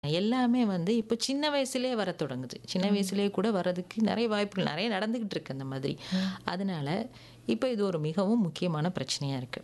எல்லாமே வந்து இப்போ சின்ன வயசுலயே வரத் தொடங்குது. சின்ன வயசுலயே கூட வர்றதுக்கு நெறைய வாய்ப்புகள் நெறைய நடந்துகிட்டு இருக்கு அந்த மாதிரி. அதனால இப்ப இது ஒரு மிகவும் முக்கியமான பிரச்சனையா இருக்கு.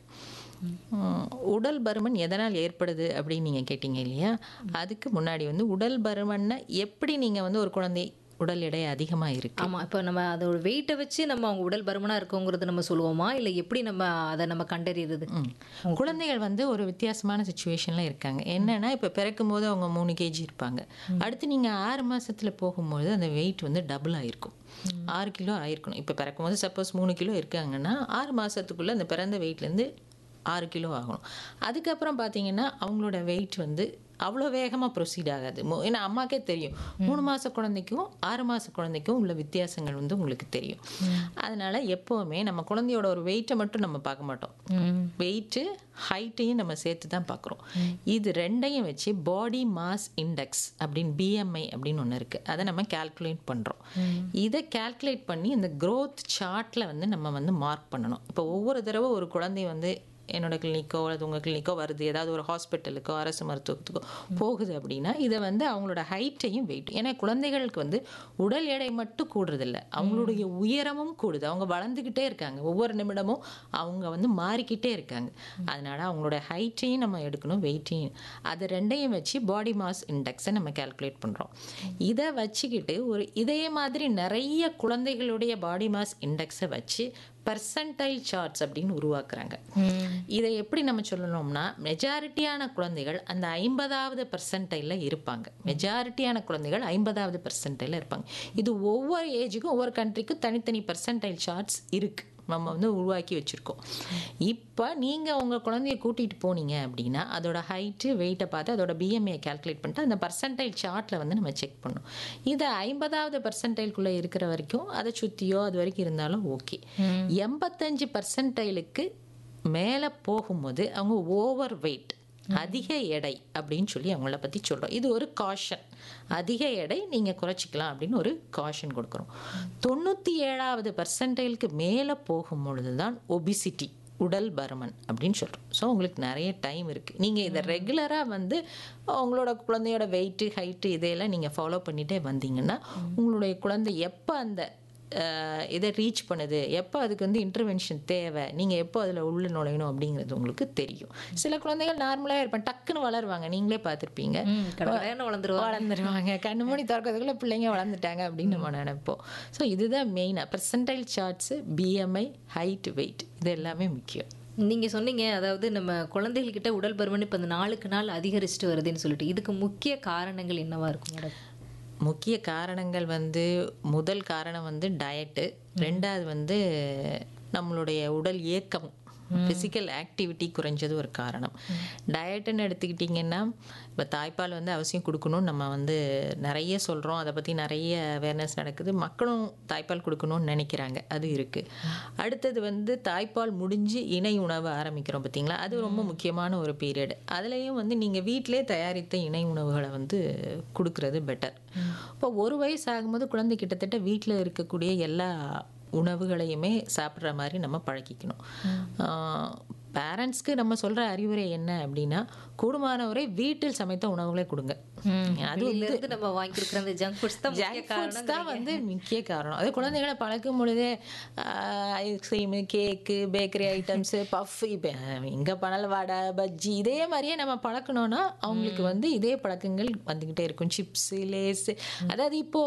ம் உடல் பருமன் எதனால் ஏற்படுது அப்படின்னு நீங்க கேட்டீங்க இல்லையா? அதுக்கு முன்னாடி வந்து உடல் பருமன்னா எப்படி நீங்க வந்து ஒரு குழந்தை உடல் எடை அதிகமா இருக்கு. ஆமா. இப்ப நம்ம அதோட வெயிட்ட வச்சு நம்ம அவங்க உடல் பருமனா இருக்கோங்கிறத நம்ம சொல்லுவோமா? இல்ல எப்படி நம்ம அத நம்ம கண்டறியறது? ம். குழந்தைகள் வந்து ஒரு வித்தியாசமான சிச்சுவேஷன்ல இருக்காங்க. என்னன்னா, இப்ப பிறக்கும்போது அவங்க 3 கேஜி இருப்பாங்க. அடுத்து நீங்க 6 மாசத்துல போகும்போது அந்த வெயிட் வந்து டபுள் ஆயிருக்கும். 6 கிலோ ஆயிருக்கணும். இப்ப பிறக்கும்போது சப்போஸ் 3 கிலோ இருக்காங்கன்னா, 6 மாசத்துக்குள்ள அந்த பிறந்த வெயிட்லேருந்து 6 கிலோ ஆகணும். அதுக்கப்புறம் பார்த்தீங்கன்னா, அவங்களோட வெயிட் வந்து அவ்வளோ வேகமா ப்ரொசீட் ஆகாது. மு ஏன்னா அம்மாக்கே தெரியும். 3 மாச குழந்தைக்கும், 6 மாச குழந்தைக்கும் உள்ள வித்தியாசங்கள் வந்து உங்களுக்கு தெரியும். அதனால எப்பவுமே நம்ம குழந்தையோட ஒரு வெயிட்ட மட்டும் நம்ம பார்க்க மாட்டோம். ம். வெயிட்டு, ஹைட்டையும் நம்ம சேர்த்து தான் பார்க்குறோம். இது 2யும் வச்சு பாடி மாஸ் இண்டெக்ஸ் அப்படின்னு பிஎம்ஐ அப்படின்னு ஒண்ணு இருக்கு. அத நம்ம கால்குலேட் பண்றோம். இத கால்குலேட் பண்ணி இந்த குரோத் சார்ட்ல வந்து நம்ம வந்து மார்க் பண்ணணும். இப்போ ஒவ்வொரு தடவ ஒரு குழந்தை வந்து என்னோட கிளினிக்கோ அல்லது உங்க கிளினிக்கோ வருது. ஏதாவது ஒரு ஹாஸ்பிட்டலுக்கோ, அரசு மருத்துவத்துக்கோ போகுது அப்படின்னா, இத வந்து அவங்களோட ஹைட்டையும் வெயிட் ஏன்னா குழந்தைகளுக்கு வந்து உடல் எடை மட்டும் கூடுறதில்ல. அவங்களுடைய உயரமும் கூடுது. அவங்க வளர்ந்துகிட்டே இருக்காங்க. ஒவ்வொரு நிமிடமும் அவங்க வந்து மாறிக்கிட்டே இருக்காங்க. அதனால அவங்களோட ஹைட்டையும் நம்ம எடுக்கணும், வெயிட்டையும். அது 2யும் வச்சு பாடி மாஸ் இண்டெக்ஸ நம்ம கால்குலேட் பண்றோம். இத வச்சுக்கிட்டு ஒரு இதே மாதிரி நெறைய குழந்தைகளுடைய பாடி மாஸ் இண்டெக்ஸ வச்சு பெர்சன்டைல் சார்ட்ஸ் அப்படின்னு உருவாக்குறாங்க. ம். இத எப்படி நம்ம சொல்லணும்னா, மெஜாரிட்டியான குழந்தைகள் அந்த 50வது பெர்சன்டைல்ல இருப்பாங்க. மெஜாரிட்டியான குழந்தைகள் 50வது பெர்சன்டைல்ல இருப்பாங்க. இது ஒவ்வொரு ஏஜுக்கும் ஒவ்வொரு கண்ட்ரிக்கும் தனித்தனி பெர்சன்டைல் சார்ட்ஸ் இருக்கு. நம்ம வந்து உருவாக்கி வச்சிருக்கோம். இப்ப நீங்க உங்க குழந்தைய கூட்டிட்டு போனீங்க அப்படின்னா, அதோட ஹைட்டு, வெயிட்ட பார்த்து அதோட பிஎம்ஐய கால்குலேட் பண்ணிட்டு அந்த பெர்சன்டைல் சார்ட்ல வந்து நம்ம செக் பண்ணணும். இது 50வது பெர்சன்டைல்குள்ள இருக்கிற வரைக்கும் அத சுத்தியோ அது வரைக்கும் இருந்தாலும் ஓகே. 85 பெர்சன்டைலுக்கு மேல போகும்போது அவங்க ஓவர் வெயிட் அதிக எடை அப்படின்னு சொல்லி அவங்கள பத்தி சொல்றோம். இது ஒரு காஷன். அதிக எடை நீங்க குறைச்சிக்கலாம் அப்படின்னு ஒரு காஷன் கொடுக்குறோம். 97வது பெர்சன்டைலுக்கு மேல போகும்பொழுது தான் ஒபிசிட்டி உடல் பருமன் அப்படின்னு சொல்றோம். ஸோ உங்களுக்கு நெறைய டைம் இருக்கு. நீங்க இத ரெகுலரா வந்து உங்களோட குழந்தையோட வெயிட்டு, ஹைட்டு இதையெல்லாம் நீங்க ஃபாலோ பண்ணிட்டே வந்தீங்கன்னா, உங்களுடைய குழந்தை எப்ப அந்த அ இத ரீச் பண்ணுது, எப்ப அதுக்கு வந்து இன்டர்வென்ஷன் தேவை, நீங்க எப்போ அதுல உள்ள நுழையணும் அப்படிங்கிறது உங்களுக்கு தெரியும். சில குழந்தைகள் நார்மலா இருப்பாங்க. டக்குன்னு வளருவாங்க. நீங்களே பார்த்துருப்பீங்க. ம். கடகடன்னு வளர்ந்துருவாங்க. வளர்ந்துருவாங்க. கண்ணு மூடி திறக்கிறதுக்குள்ள பிள்ளைங்க வளர்ந்துட்டாங்க அப்படின்னு நம்ம நினைப்போம். ஸோ இதுதான் மெயினா percentile charts, BMI, height, weight இது எல்லாமே முக்கியம். நீங்க சொன்னீங்க அதாவது நம்ம குழந்தைகள் கிட்ட உடல் பருமன் இப்ப இந்த நாளுக்கு நாள் அதிகரிச்சுட்டு வருதுன்னு சொல்லிட்டு. இதுக்கு முக்கிய காரணங்கள் என்னவா இருக்கும் மேடம்? முக்கிய காரணங்கள் வந்து முதல் காரணம் வந்து டயட்டு. 2வது வந்து நம்மளுடைய உடல் இயக்கம். பிசிக்கல் ஆக்டிவிட்டி குறைஞ்சது ஒரு காரணம். டயட்டுன்னு எடுத்துக்கிட்டிங்கன்னா, இப்ப தாய்ப்பால் வந்து அவசியம் குடுக்கணும்னு நம்ம வந்து நெறைய சொல்றோம். அத பத்தி நெறைய அவேர்னஸ் நடக்குது. மக்களும் தாய்ப்பால் குடுக்கணும்னு நெனைக்கிறாங்க. அது இருக்கு. அடுத்தது வந்து தாய்ப்பால் முடிஞ்சு இணை உணவு ஆரம்பிக்கிறோம் பார்த்தீங்களா? அது ரொம்ப முக்கியமான ஒரு பீரியட். அதுலயும் வந்து நீங்க வீட்டிலேயே தயாரித்த இணை உணவுகள வந்து குடுக்குறது பெட்டர். இப்போ 1 வயசு ஆகும்போது குழந்தை கிட்டத்தட்ட வீட்ல இருக்கக்கூடிய எல்லா உணவுகளையுமே சாப்பிடுற மாரி நம்ம பழக்கிக்கணும். ஆ பேரண்ட்ஸ்க்கு நம்ம சொல்ற அறிவுரை என்ன அப்படின்னா, கூடுமானவரை வீட்டில் சமைத்த உணவுகளே குடுங்க. அது வெளியில வந்து இருந்து நம்ம வாங்கி கொடுக்குற அந்த ஜங்க் ஃபுட்ஸ் தான் முக்கிய ஜங்க் ஃபுட்ஸ் தான் காரணம். வந்து முக்கிய காரணம். அது குழந்தைகள பழக்கும் பொழுதே ice cream, cake, bakery items, puff இப்ப எங்க போனாலும் வடை, பஜ்ஜி இதே மாரியே நம்ம பழக்கணும்னா, அவங்களுக்கு வந்து இதே பழக்கங்கள் வந்துகிட்டே இருக்கும். சிப்ஸு, லேஸு அதாவது இப்போ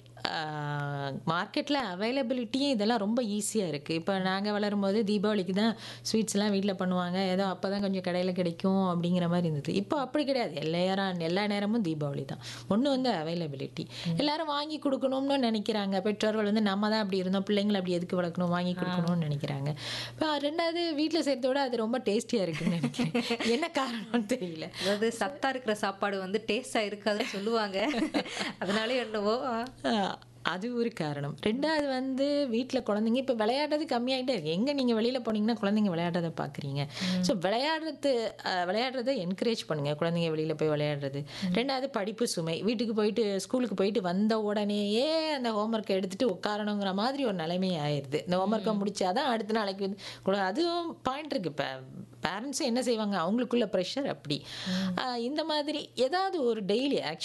ஆ மார்க்கெட்ல அவைலபிலிட்டியும் இதெல்லாம் ரொம்ப ஈஸியா இருக்கு. இப்ப நாங்க வளரும்போது தீபாவளிக்கு தான் ஸ்வீட்ஸ்லாம் வீட்ல பண்ணுவாங்க. ஏதோ அப்பதான் கொஞ்சம் கடையில கிடைக்கும் அப்படிங்கிற மாரி இருந்தது. இப்போ அப்படி கிடையாது. எல்லாரம் எல்லா நேரமும் தீபாவளி தான். ஒண்ணு வந்து அவைலபிலிட்டி. எல்லாரும் வாங்கி குடுக்கணும்னு நெனைக்கிறாங்க. பெற்றோர்கள் வந்து நம்ம தான் அப்படி இருந்தோம். பிள்ளைங்கள அப்படி எதுக்கு வளர்க்கணும், வாங்கி குடுக்கணும்னு நெனைக்கிறாங்க. இப்ப 2வது வீட்ல செய்றத விட அது ரொம்ப டேஸ்டியா இருக்குன்னு நெனைக்கிறேன். என்ன காரணம்னு தெரியல. அதாவது சத்தா இருக்கிற சாப்பாடு வந்து டேஸ்டா இருக்காதுன்னு சொல்லுவாங்க. அதனாலயே என்னவோ ஆ அது ஒரு காரணம். 2வது வந்து வீட்ல குழந்தைங்க இப்ப விளையாடுறது கம்மியாயிட்டே இருக்கு. எங்க நீங்க வெளியில போனீங்கன்னா குழந்தைங்க விளையாடுறத பார்க்குறீங்க. ஸோ விளையாடுறது அ விளையாடுறத என்கரேஜ் பண்ணுங்க. குழந்தைங்க வெளியில போய் விளையாடுறது. 2வது படிப்பு சுமை. வீட்டுக்கு போயிட்டு ஸ்கூலுக்கு போயிட்டு வந்த உடனேயே அந்த ஹோம் ஒர்க்க எடுத்துட்டு உட்காரணுங்கிற மாதிரி ஒரு நிலைமை ஆயிருது. இந்த ஹோம் ஒர்க்க முடிச்சா தான் அடுத்த நாளைக்கு வந்து கூட அதுவும் பாயிண்ட் இருக்கு. இப்ப பேரண்ட்ஸும் என்ன செய்வாங்க? அவங்களுக்குள்ள ப்ரெஷர் அப்படி. ஆ இந்த மாதிரி ஏதாவது ஒரு டெய்லி ஆக்சுவலி